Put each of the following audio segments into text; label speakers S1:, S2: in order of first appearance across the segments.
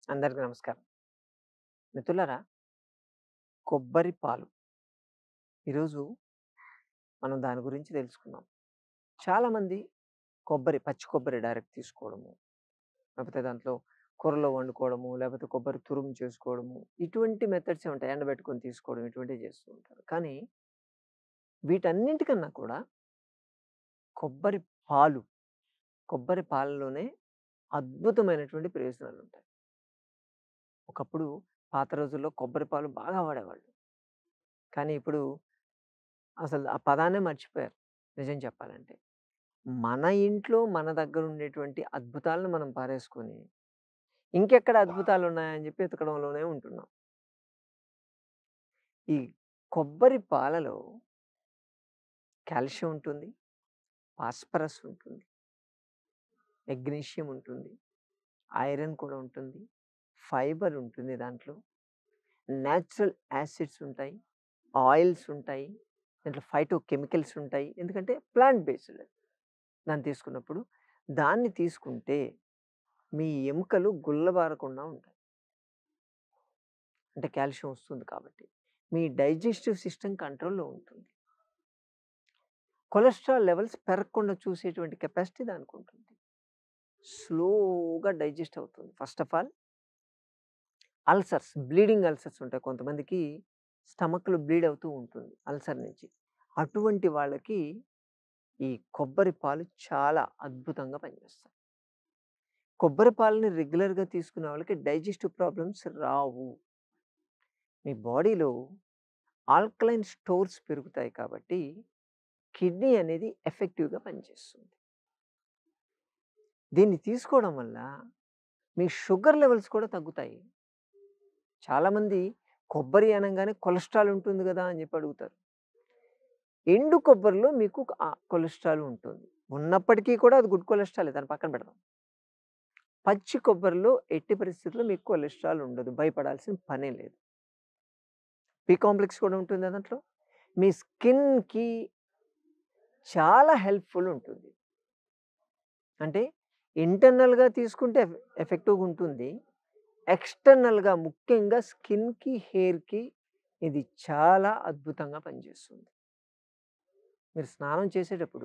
S1: అందరికీ నమస్కారం. మిత్రులారా కొబ్బరి పాలు. ఈరోజు మనం దాని గురించి తెలుసుకుందాం. చాలామంది కొబ్బరి, పచ్చి కొబ్బరి డైరెక్ట్ తీసుకోవడము, లేకపోతే దాంట్లో కూరలో వండుకోవడము, లేకపోతే కొబ్బరి తురుము చేసుకోవడము, ఇటువంటి మెథడ్సే ఉంటాయి. ఎండబెట్టుకొని తీసుకోవడం ఇటువంటివి చేస్తూ ఉంటారు. కానీ వీటన్నింటికన్నా కూడా కొబ్బరి పాలు, కొబ్బరి పాలలోనే అద్భుతమైనటువంటి ప్రయోజనాలుంటాయి. ఒకప్పుడు పాత రోజుల్లో కొబ్బరి పాలు బాగా వాడేవాళ్ళు. కానీ ఇప్పుడు అసలు ఆ పదాన్నే మర్చిపోయారు నిజం చెప్పాలంటే. మన ఇంట్లో మన దగ్గర ఉండేటువంటి అద్భుతాలను మనం పారేసుకొని, ఇంకెక్కడ అద్భుతాలున్నాయని చెప్పి ఎతకడంలోనే ఉంటున్నాం. ఈ కొబ్బరి పాలలో కాల్షియం ఉంటుంది, ఫాస్ఫరస్ ఉంటుంది, మెగ్నీషియం ఉంటుంది, ఐరన్ కూడా ఉంటుంది, ఫైబర్ ఉంటుంది దాంట్లో, నేచురల్ యాసిడ్స్ ఉంటాయి, ఆయిల్స్ ఉంటాయి, దాంట్లో ఫైటో కెమికల్స్ ఉంటాయి. ఎందుకంటే ప్లాంట్ బేస్డ్ దాన్ని తీసుకున్నప్పుడు. దాన్ని తీసుకుంటే మీ ఎముకలు గుల్లబారకుండా ఉంటాయి. అంటే కాల్షియం వస్తుంది కాబట్టి. మీ డైజెస్టివ్ సిస్టమ్ కంట్రోల్‌లో ఉంటుంది. కొలెస్ట్రాల్ లెవెల్స్ పెరగకుండా చూసేటువంటి కెపాసిటీ దానికుంటుంది. స్లోగా డైజెస్ట్ అవుతుంది. First of all ulcers, bleeding ulcers ఉంటాయి. కొంతమందికి స్టమక్‌లో బ్లీడ్ అవుతూ ఉంటుంది అల్సర్ నుంచి. అటువంటి వాళ్ళకి ఈ కొబ్బరి పాలు చాలా అద్భుతంగా పనిచేస్తాయి. కొబ్బరి పాలని రెగ్యులర్‌గా తీసుకునే వాళ్ళకి డైజెస్టివ్ ప్రాబ్లమ్స్ రావు. మీ బాడీలో ఆల్కలైన్ స్టోర్స్ పెరుగుతాయి కాబట్టి కిడ్నీ అనేది ఎఫెక్టివ్‌గా పనిచేస్తుంది. దీన్ని తీసుకోవడం వల్ల మీ షుగర్ లెవెల్స్ కూడా తగ్గుతాయి. చాలామంది కొబ్బరి అనంగానే కొలెస్ట్రాల్ ఉంటుంది గదా! అని చెప్పి అడుగుతారు. ఎండు కొబ్బరిలో మీకు ఆహ్, కొలెస్ట్రాల్ ఉంటుంది. ఉన్నప్పటికీ కూడా అది గుడ్ కొలెస్ట్రాలే దాన్ని పక్కన పెడదాం. పచ్చి కొబ్బరిలో ఎట్టి పరిస్థితుల్లో మీకు కొలెస్ట్రాల్ ఉండదు. భయపడాల్సిన పనే లేదు. బి కాంప్లెక్స్ కూడా ఉంటుందా దాంట్లో? మీ స్కిన్‌కి చాలా హెల్ప్‌ఫుల్ ఉంటుంది. అంటే ఇంటర్నల్‌గా తీసుకుంటే ఎఫ్ ఎఫెక్టివ్‌గా ఉంటుంది. ఎక్స్‌టర్నల్‌గా ముఖ్యంగా స్కిన్‌కి, హెయిర్‌కి ఇది చాలా అద్భుతంగా పనిచేస్తుంది. మీరు స్నానం చేసేటప్పుడు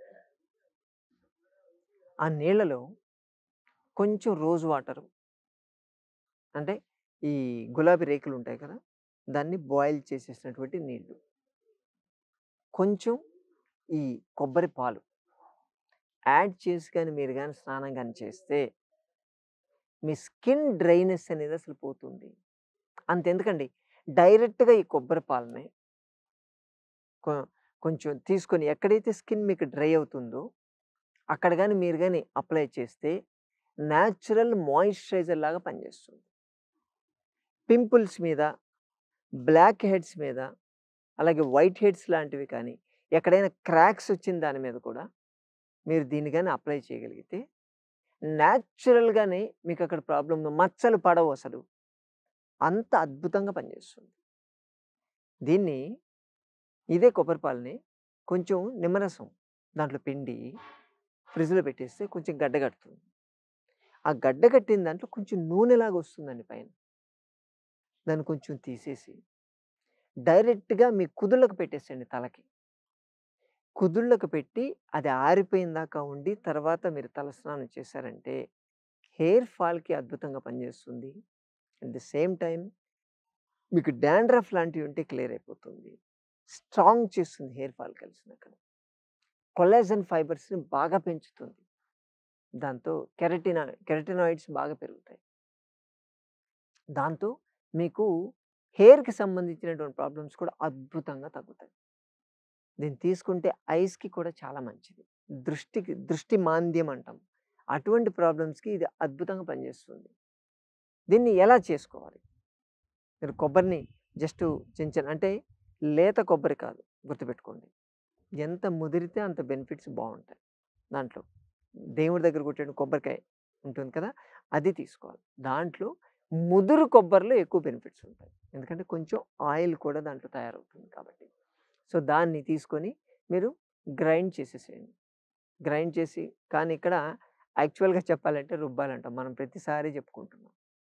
S1: ఆ నీళ్ళలో కొంచెం రోజ్ వాటరు అంటే ఈ గులాబీ రేకులు ఉంటాయి కదా! దాన్ని బాయిల్ చేసేసినటువంటి నీళ్ళు. కొంచెం ఈ కొబ్బరి పాలు యాడ్ చేసి గాని మీరు గాని స్నానం గాని చేస్తే మీ స్కిన్ డ్రైనెస్ అనేది అసలు పోతుంది. అంతెందుకండి డైరెక్ట్‌గా ఈ కొబ్బరి పాలని కొ కొంచెం తీసుకొని ఎక్కడైతే స్కిన్ మీకు డ్రై అవుతుందో అక్కడ గాని మీరు గాని అప్లై చేస్తే నేచురల్ మాయిశ్చరైజర్ లాగా పనిచేస్తుంది. పింపుల్స్ మీద, బ్లాక్ హెడ్స్ మీద, అలాగే వైట్ హెడ్స్ లాంటివి కానీ, ఎక్కడైనా క్రాక్స్ వచ్చిన దాని మీద కూడా మీరు దీన్ని గాని అప్లై చేయగలిగితే నేచురల్‌గానే మీకు అక్కడ ప్రాబ్లమ్ మచ్చలు పడవు అసలు. అంత అద్భుతంగా పనిచేస్తుంది. దీన్ని ఇదే కొబ్బరి పాలని కొంచెం నిమ్మరసం దాంట్లో పిండి ఫ్రిడ్జ్‌లో పెట్టేస్తే కొంచెం గడ్డ కడుతుంది. ఆ గడ్డ కట్టిన దాంట్లో కొంచెం నూనెలాగా వస్తుందండి పైన. దాన్ని కొంచెం తీసేసి డైరెక్ట్‌గా మీ కుదుళ్ళకు పెట్టేసేయండి తలకి. కుదుళ్ళకు పెట్టి అది ఆరిపోయిన దాకా ఉండి తర్వాత మీరు తలస్నానం చేశారంటే హెయిర్ ఫాల్‌కి అద్భుతంగా పనిచేస్తుంది. అట్ ది సేమ్ టైమ్ మీకు డాండ్రఫ్ లాంటివి ఉంటే క్లియర్ అయిపోతుంది. స్ట్రాంగ్ చేస్తుంది హెయిర్ ఫాల్ కలిసినక్కడ. కొల్లాజన్ ఫైబర్స్‌ని బాగా పెంచుతుంది. దాంతో కెరటినా కెరటినాయిడ్స్ బాగా పెరుగుతాయి. దాంతో మీకు హెయిర్‌కి సంబంధించినటువంటి ప్రాబ్లమ్స్ కూడా అద్భుతంగా తగ్గుతాయి. దీన్ని తీసుకుంటే ఐస్‌కి కూడా చాలా మంచిది. దృష్టికి దృష్టి మాంద్యం అంటాం. అటువంటి ప్రాబ్లమ్స్‌కి ఇది అద్భుతంగా పనిచేస్తుంది. దీన్ని ఎలా చేసుకోవాలి? మీరు కొబ్బరిని జస్ట్ చిన్న చిన్న అంటే లేత కొబ్బరి కాదు గుర్తుపెట్టుకోండి. ఎంత ముదిరితే అంత బెనిఫిట్స్ బావుంటాయి దాంట్లో. దేవుడి దగ్గర కొట్టే కొబ్బరికాయ ఉంటుంది కదా! అది తీసుకోవాలి. దాంట్లో ముదురు కొబ్బరిలో ఎక్కువ బెనిఫిట్స్ ఉంటాయి. ఎందుకంటే కొంచెం ఆయిల్ కూడా దాంట్లో తయారవుతుంది కాబట్టి. సో, దాన్ని తీసుకొని మీరు గ్రైండ్ చేసేసేయండి. గ్రైండ్ చేసి కానీ ఇక్కడ యాక్చువల్‌గా చెప్పాలంటే రుబ్బాలంటాం. మనం ప్రతిసారి చెప్పుకుంటున్నాం.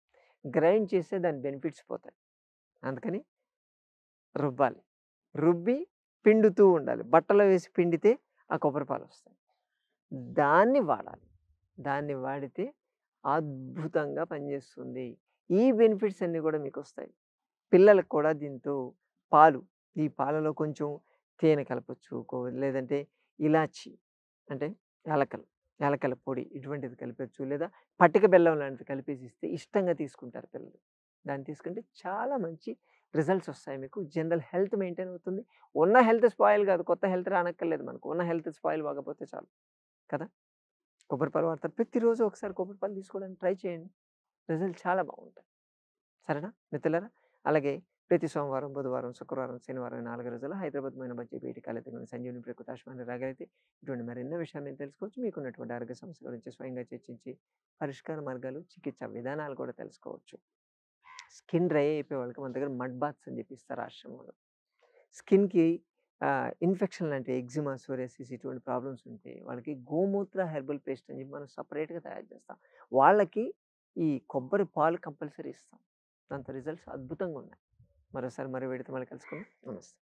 S1: గ్రైండ్ చేస్తే దాని బెనిఫిట్స్ పోతాయి. అందుకని రుబ్బాలి. రుబ్బి పిండుతూ ఉండాలి. బట్టలో వేసి పిండితే ఆ కొబ్బరి పాలొస్తాయి. దాన్ని వాడాలి. దాన్ని వాడితే అద్భుతంగా పనిచేస్తుంది. ఈ బెనిఫిట్స్ అన్నీ కూడా మీకొస్తాయి. పిల్లలకు కూడా దీంతో పాలు, ఈ పాలలో కొంచెం తేనె కలపొచ్చు. కో లేదంటే ఇలాచి అంటే యాలకలు, యాలకల పొడి ఇటువంటిది కలపొచ్చు. లేదా పటిక బెల్లం లాంటిది కలిపేసి ఇస్తే ఇష్టంగా తీసుకుంటారు పిల్లలు. దాన్ని తీసుకుంటే చాలా మంచి రిజల్ట్స్ వస్తాయి మీకు. జనరల్ హెల్త్ మెయింటైన్ అవుతుంది. ఉన్న హెల్త్ స్పాయిల్ కాదు. కొత్త హెల్త్ రానక్కర్లేదు మనకు. ఉన్న హెల్త్ స్పాయిల్ కాకపోతే చాలు. కదా! కొబ్బరి పాలు వాడతారు. ప్రతిరోజు ఒకసారి కొబ్బరి పాలు తీసుకోవడానికి ట్రై చేయండి. రిజల్ట్ చాలా బాగుంటాయి. సరేనా మిత్రులారా? అలాగే ప్రతి సోమవారం, బుధవారం, శుక్రవారం, శనివారం ఈ 4 రోజులు హైదరాబాద్ మైన బజ్జీ బయటి కాలేజీలోని సంజీవని ప్రకృతి ఆశ్రమాన్ని రాగలిగితే ఇటువంటి మరెన్నో విషయాలు నేను తెలుసుకోవచ్చు. మీకున్నటువంటి ఆరోగ్య సమస్య గురించి స్వయంగా చర్చించి పరిష్కార మార్గాలు, చికిత్స విధానాలు కూడా తెలుసుకోవచ్చు. స్కిన్ డ్రై అయిపోయే వాళ్ళకి మన దగ్గర మడ్ బాత్స్ అని చెప్పి ఇస్తారు ఆశ్రమంలో. స్కిన్‌కి ఆహ్, ఇన్ఫెక్షన్ లాంటి ఎగ్జిమా, సోరియాసిస్ ఇటువంటి ప్రాబ్లమ్స్ ఉంటే వాళ్ళకి గోమూత్ర హెర్బల్ పేస్ట్ అని చెప్పి మనం సెపరేట్‌గా తయారు చేస్తాం. వాళ్ళకి ఈ కొబ్బరి పాలు కంపల్సరీ ఇస్తాం. దాంతో రిజల్ట్స్ అద్భుతంగా ఉన్నాయి. మరోసారి మరో వీడియోతో మళ్ళీ కలుసుకుందాం. నమస్తే.